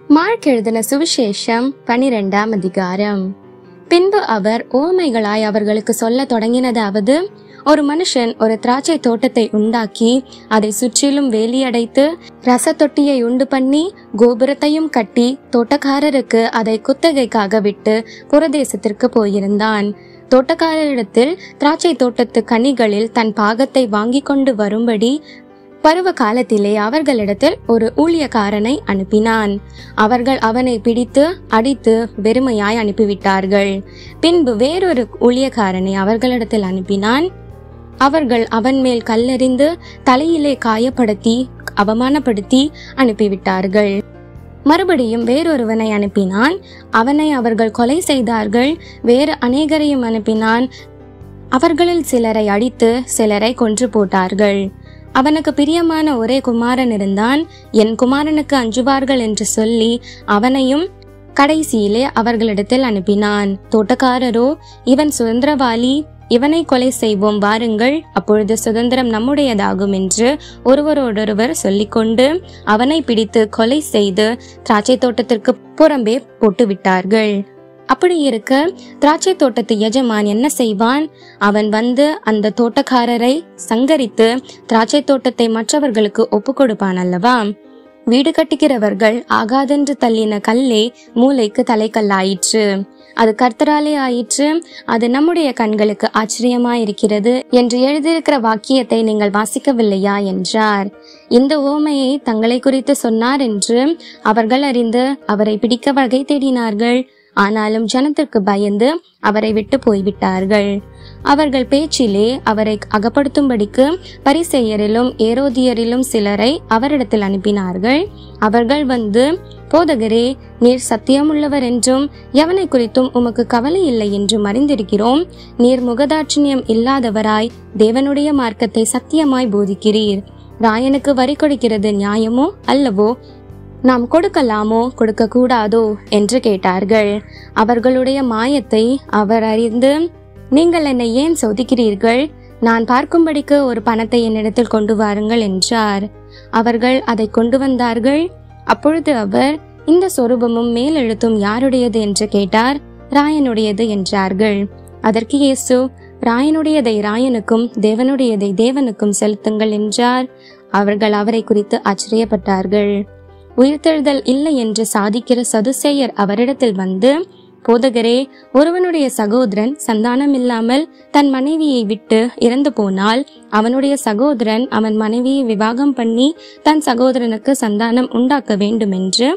mark எழுதின சுவிசேஷம் பனிரெண்டாம் அதிகாரம் பின்பு அவர் ஓமைகளாய் அவர்களுக்கு சொல்ல தொடங்கினதாவது ஒரு மனுஷன் ஒரு திராட்சை தோட்டத்தை உண்டாக்கி அதை சுற்றிலும் வேலியடைத்து ரசத்தொட்டியை உண்டு பண்ணி கோபுரத்தையும் கட்டி தோட்டக்காரருக்கு அதை குத்தகைக்காக விட்டு புறதேசத்திற்கு போயிருந்தான் தோட்டக்காரரிடத்தில் திராட்சை தோட்டத்து கனிகளில் தன் பாகத்தை வாங்கி கொண்டு வரும்படி பருவ காலத்திலே அவர்களிடத்தில் ஒரு ஊழியக்காரனை அனுப்பினான் அவர்கள் அவனை பிடித்து அடித்து வெறுமையாய் அனுப்பிவிட்டார்கள் பின்பு வேறொரு ஊழியக்காரனை அவர்களிடத்தில் அனுப்பினான் அவர்கள் அவன் மேல் கல்லெறிந்து தலையிலே காயப்படுத்தி அவமானப்படுத்தி அனுப்பிவிட்டார்கள் மறுபடியும் வேறொருவனை அனுப்பினான் அவனை அவர்கள் கொலை செய்தார்கள் வேறு அநேகரையும் அனுப்பினான் அவர்களில் சிலரை அடித்து சிலரை கொன்று போட்டார்கள் அவனுக்கு பிரியமான ஒரே குமாரன் இருந்தான் என் குமாரனுக்கு அஞ்சுவார்கள் என்று சொல்லி அவனையும் கடைசியிலே அவர்களிடத்தில் அனுப்பினான் தோட்டக்காரரோ இவன் சுதந்திரவாளி இவனை கொலை செய்வோம் வாருங்கள் அப்பொழுது சுதந்திரம் நம்முடையதாகும் என்று ஒருவரோடொருவர் சொல்லிக்கொண்டு அவனை பிடித்து கொலை செய்து திராட்சை தோட்டத்திற்கு புறம்பே போட்டு விட்டார்கள் அப்படி இருக்க திராட்சை தோட்டத்து எஜமான் என்ன செய்வான் அவன் வந்து அந்த தோட்டக்காரரை சங்கரித்து திராட்சை தோட்டத்தை மற்றவர்களுக்கு ஒப்பு கொடுப்பான் அல்லவா வீடு கட்டுகிறவர்கள் ஆகாதென்று தள்ளின கல்லே மூளைக்கு தலைக்கல்லாயிற்று அது கர்த்தராலே ஆயிற்று அது நம்முடைய கண்களுக்கு ஆச்சரியமாயிருக்கிறது என்று எழுதியிருக்கிற வாக்கியத்தை நீங்கள் வாசிக்கவில்லையா என்றார் இந்த ஓமையை தங்களை குறித்து சொன்னார் என்று அவர்கள் அறிந்து அவரை பிடிக்க வகை தேடினார்கள் ஆனாலும் ஜனத்திற்கு பயந்து அவரை விட்டு போய்விட்டார்கள் அவர்கள் பேச்சிலே அவரை அகப்படுத்தும்படிக்கு பரிசெயரிலும் ஏரோதியரிலும் சிலரை அவரிடத்தில் அனுப்பினார்கள் அவர்கள் வந்து போதகரே நீர் சத்தியமுள்ளவர் என்றும் எவனை குறித்தும் உமக்கு கவலை இல்லை என்றும் அறிந்திருக்கிறோம் நீர் முகதாட்சிணியம் இல்லாதவராய் தேவனுடைய மார்க்கத்தை சத்தியமாய் போதிக்கிறீர் ராயனுக்கு வரி கொடுக்கிறது நியாயமோ அல்லவோ நாம் கொடுக்கலாமோ கொடுக்க கூடாதோ என்று கேட்டார்கள் அவர்களுடைய மாயத்தை அவர் அறிந்து நீங்கள் என்னை ஏன் சோதிக்கிறீர்கள் நான் பார்க்கும்படிக்கு ஒரு பணத்தை என்னிடத்தில் கொண்டு வாருங்கள் என்றார் அவர்கள் அதை கொண்டு வந்தார்கள் அப்பொழுது அவர் இந்த சொரூபமும் மேலெழுத்தும் யாருடையது என்று கேட்டார் ராயனுடையது என்றார்கள் அதற்கு இயேசு ராயனுடையதை ராயனுக்கும் தேவனுடையதை தேவனுக்கும் செலுத்துங்கள் என்றார் அவர்கள் அவரை குறித்து ஆச்சரியப்பட்டார்கள் உயிர்த்தெழுதல் இல்லை என்று சாதிக்கிற சதுசேயர் அவரிடத்தில் வந்து போதகரே ஒருவனுடைய சகோதரன் சந்தானம் இல்லாமல் தன் மனைவியை விட்டு இறந்து போனால் அவனுடைய சகோதரன் அவன் மனைவியை விவாகம் பண்ணி தன் சகோதரனுக்கு சந்தானம் உண்டாக்க வேண்டும் என்று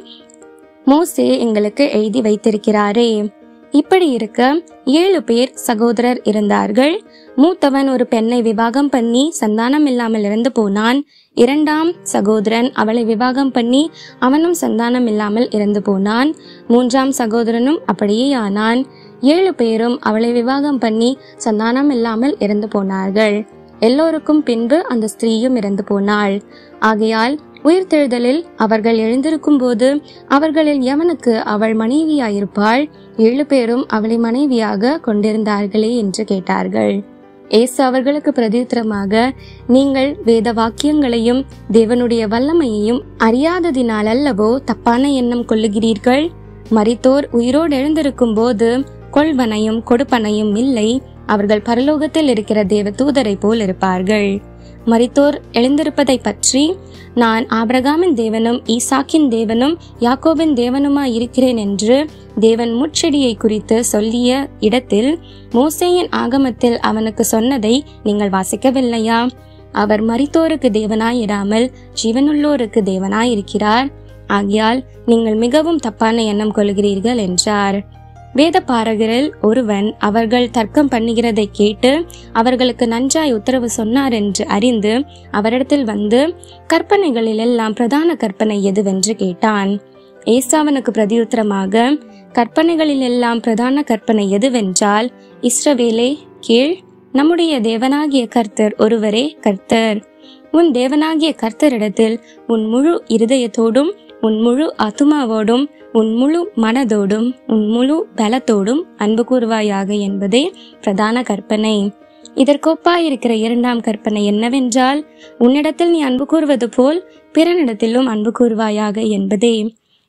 மோசே எங்களுக்கு எழுதி வைத்திருக்கிறாரே இப்படி இருக்க ஏழு பேர் சகோதரர் இருந்தார்கள் மூத்தவன் ஒரு பெண்ணை விவாகம் பண்ணி சந்தானம் இல்லாமல் இறந்து போனான் இரண்டாம் சகோதரன் அவளை விவாகம் பண்ணி அவனும் சந்தானம் இல்லாமல் இறந்து போனான் மூன்றாம் சகோதரனும் அப்படியே ஆனான் ஏழு பேரும் அவளை விவாகம் பண்ணி சந்தானம் இல்லாமல் இறந்து போனார்கள் எல்லோருக்கும் பின்பு அந்த ஸ்திரீயும் இறந்து போனாள் ஆகையால் உயிர்த்தெழுதலில் அவர்கள் எழுந்திருக்கும் போது அவர்களில் எவனுக்கு அவள் மனைவியாயிருப்பாள் ஏழு பேரும் அவளை மனைவியாக கொண்டிருந்தார்களே என்று கேட்டார்கள் ஏசு அவர்களுக்கு பிரதியுத்தரமாக நீங்கள் வேத வாக்கியங்களையும் தேவனுடைய வல்லமையையும் அறியாததினால் அல்லவோ தப்பான எண்ணம் கொள்ளுகிறீர்கள் மரித்தோர் உயிரோடு எழுந்திருக்கும் போது கொள்வனையும் கொடுப்பனையும் இல்லை அவர்கள் பரலோகத்தில் இருக்கிற தேவ தூதரை போல் இருப்பார்கள் மரித்தோர் எழுந்திருப்பதை பற்றி நான் ஆபிரகாமின் தேவனும் ஈசாக்கின் தேவனும் யாக்கோபின் தேவனுமாய் இருக்கிறேன் என்று தேவன் முட்செடியை குறித்து சொல்லிய இடத்தில் மோசேயின் ஆகமத்தில் அவனுக்கு சொன்னதை நீங்கள் வாசிக்கவில்லையா அவர் மரித்தோருக்கு தேவனாயிராமல் ஜீவனுள்ளோருக்கு தேவனாயிருக்கிறார் ஆகையால் நீங்கள் மிகவும் தப்பான எண்ணம் கொள்கிறீர்கள் என்றார் வேத பாரகரில் ஒருவன் அவர்கள் தர்க்கம் பண்ணுகிறதை கேட்டு அவர்களுக்கு நன்றாய் உத்தரவு சொன்னார் என்று அறிந்து அவரிடத்தில் வந்து கற்பனைகளில் எல்லாம் பிரதான கற்பனை எதுவென்று கேட்டான் ஏசாவனுக்கு பிரதியுத்தரமாக கற்பனைகளில் எல்லாம் பிரதான கற்பனை எதுவென்றால் இஸ்ரவேலே கீழ் நம்முடைய தேவனாகிய கர்த்தர் ஒருவரே கர்த்தர் உன் தேவனாகிய கர்த்தரிடத்தில் உன் முழு இருதயத்தோடும் உன் முழு ஆத்துமாவோடும் உன் முழு மனதோடும் உன் முழு பலத்தோடும் அன்பு கூறுவாயாக என்பதே பிரதான கற்பனை இதற்கொப்பாயிருக்கிற இரண்டாம் கற்பனை என்னவென்றால் உன்னிடத்தில் நீ அன்பு கூறுவது போல் பிறனிடத்திலும் அன்பு கூறுவாயாக என்பதே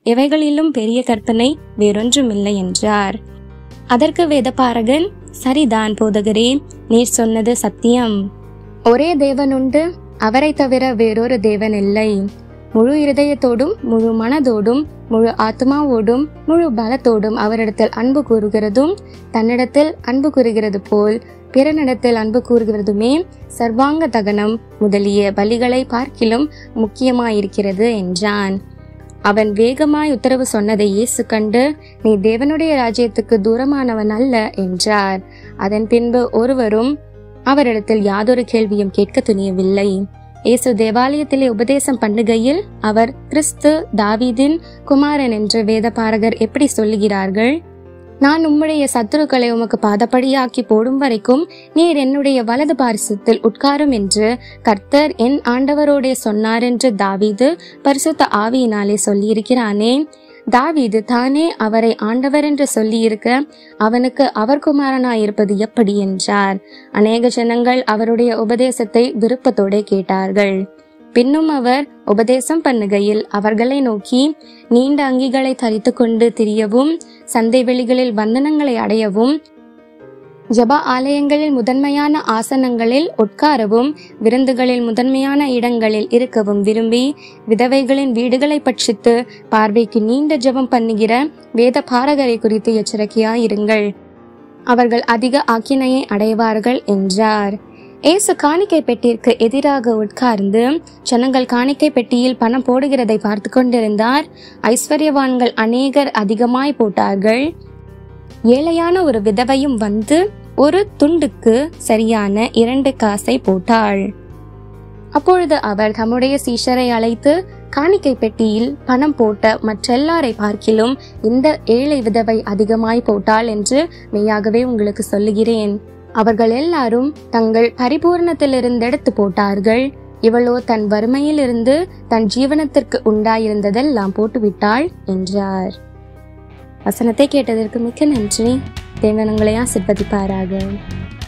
இவைகளிலும் பெரிய கற்பனை வேறொன்றுமில்லை என்றார் அதற்கு வேதபாரகன் சரிதான் போதகரே நீர் சொன்னது சத்தியம் ஒரே தேவன் உண்டு அவரை தவிர வேறொரு தேவன் இல்லை முழு இருதயத்தோடும் முழு மனதோடும் முழு ஆத்மாவோடும் முழு பலத்தோடும் அவரிடத்தில் அன்பு கூறுகிறதும் தன்னிடத்தில் அன்பு கூறுகிறது போல் பிறனிடத்தில் அன்பு கூறுகிறதுமே சர்வாங்க தகனம் முதலிய பலிகளை பார்க்கிலும் முக்கியமாயிருக்கிறது என்றான் அவன் வேகமாய் உத்தரவு சொன்னதை இயேசு கண்டு நீ தேவனுடைய ராஜ்யத்துக்கு தூரமானவன் அல்ல என்றார் அதன் பின்பு ஒருவரும் அவரிடத்தில் யாதொரு கேள்வியும் கேட்க துணியவில்லை இயேசு தேவாலயத்திலே உபதேசம் பண்ணுகையில் அவர் கிறிஸ்து தாவீதின் குமாரன் என்று வேதபாரகர் எப்படி சொல்லுகிறார்கள் நான் உம்முடைய சத்துருக்களை உமக்கு பாதப்படியாக்கி போடும் வரைக்கும் நீர் என்னுடைய வலது பாரிசத்தில் உட்காரும் என்று கர்த்தர் என் ஆண்டவரோடே சொன்னார் என்று தாவீது பரிசுத்த ஆவியினாலே சொல்லியிருக்கிறானே தாவீது தானே அவரை ஆண்டவர் என்று சொல்லியிருக்க அவனுக்கு அவர் குமாரனாயிருப்பது எப்படி என்றார் அநேக ஜனங்கள் அவருடைய உபதேசத்தை விருப்பத்தோടെ கேட்டார்கள் பின்னும் அவர் உபதேசம் பண்ணுகையில் அவர்களை நோக்கி நீண்ட அங்கிகளை தரித்து கொண்டு திரியவும் சந்தை வெளிகளில் வந்தனங்களை அடையவும் ஜப ஆலயங்களில் முதன்மையான ஆசனங்களில் உட்காரவும் விருந்துகளில் முதன்மையான இடங்களில் இருக்கவும் விரும்பி விதவைகளின் வீடுகளை பட்சித்து பார்வைக்கு நீண்ட ஜெபம் பண்ணுகிற வேத பாரகரை குறித்து எச்சரிக்கையாயிருங்கள் அவர்கள் அதிக ஆக்கினையை அடைவார்கள் என்றார் ஏசு காணிக்கை பெட்டிற்கு எதிராக உட்கார்ந்து ஜனங்கள் காணிக்கை பெட்டியில் பணம் போடுகிறதை பார்த்து கொண்டிருந்தார் ஐஸ்வர்யவான்கள் அநேகர் அதிகமாய் போட்டார்கள் ஏழையான ஒரு விதவையும் வந்து ஒரு துண்டுக்கு சரியான இரண்டு காசை போட்டாள் அப்பொழுது அவர் தம்முடைய சீஷரை அழைத்து காணிக்கை பெட்டியில் பணம் போட்ட மற்றெல்லாரை பார்க்கிலும் இந்த ஏழை விதவை அதிகமாய் போட்டாள் என்று மெய்யாகவே உங்களுக்கு சொல்லுகிறேன் அவர்கள் எல்லாரும் தங்கள் பரிபூரணத்திலிருந்தெடுத்து போட்டார்கள் இவளோ தன் வறுமையிலிருந்து தன் ஜீவனத்திற்கு உண்டாயிருந்ததெல்லாம் போட்டுவிட்டாள் என்றார் வசனத்தை கேட்டதற்கு மிக்க நன்றி தேவனங்களை ஆசிர்வதிப்பாராக